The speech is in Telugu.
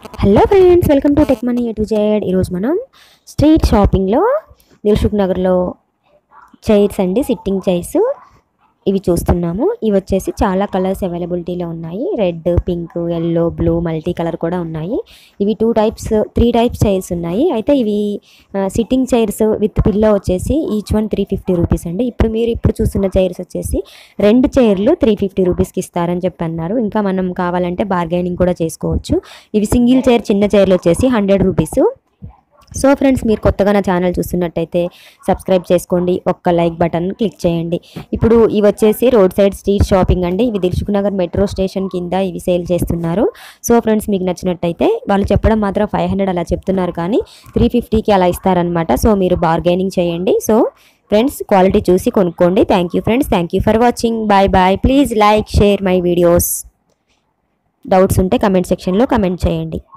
hello friends welcome to tech money A to Z ఈరోజు మనం స్ట్రీట్ షాపింగ్లో దిల్సుఖ్ నగర్లో చైర్స్ అండి సిట్టింగ్ చైర్స్ ఇవి చూస్తున్నాము ఇవి వచ్చేసి చాలా కలర్స్ అవైలబిలిటీలో ఉన్నాయి red pink yellow blue multi colour కూడా ఉన్నాయి ఇవి two types three types chairs ఉన్నాయి అయితే ఇవి సిట్టింగ్ చైర్స్ విత్ పిల్లో వచ్చేసి each one three fifty rupees అండి ఇప్పుడు మీరు ఇప్పుడు చూస్తున్న చైర్స్ వచ్చేసి రెండు చైర్లు త్రీ ఫిఫ్టీ రూపీస్కి ఇస్తారని చెప్పి అన్నారు ఇంకా మనం కావాలంటే బార్గెనింగ్ కూడా చేసుకోవచ్చు ఇవి సింగిల్ చైర్ చిన్న చైర్లు వచ్చేసి హండ్రెడ్ రూపీస్ సో ఫ్రెండ్స్ మీరు కొత్తగా నా ఛానల్ చూస్తున్నట్టయితే సబ్స్క్రైబ్ చేసుకోండి ఒక్క లైక్ బటన్ క్లిక్ చేయండి ఇప్పుడు ఇవి వచ్చేసి రోడ్ సైడ్ స్ట్రీట్ షాపింగ్ అండి ఇవి దిల్సుఖ్ నగర్ మెట్రో స్టేషన్ కింద ఇవి సేల్ చేస్తున్నారు సో ఫ్రెండ్స్ మీకు నచ్చినట్టయితే వాళ్ళు చెప్పడం మాత్రం ఫైవ్ హండ్రెడ్ అలా చెప్తున్నారు కానీ త్రీ ఫిఫ్టీకి అలా ఇస్తారనమాట సో మీరు బార్గెనింగ్ చేయండి సో ఫ్రెండ్స్ క్వాలిటీ చూసి కొనుక్కోండి thank you friends thank you for watching bye bye please like share my videos doubts ఉంటే కమెంట్ సెక్షన్లో కమెంట్ చేయండి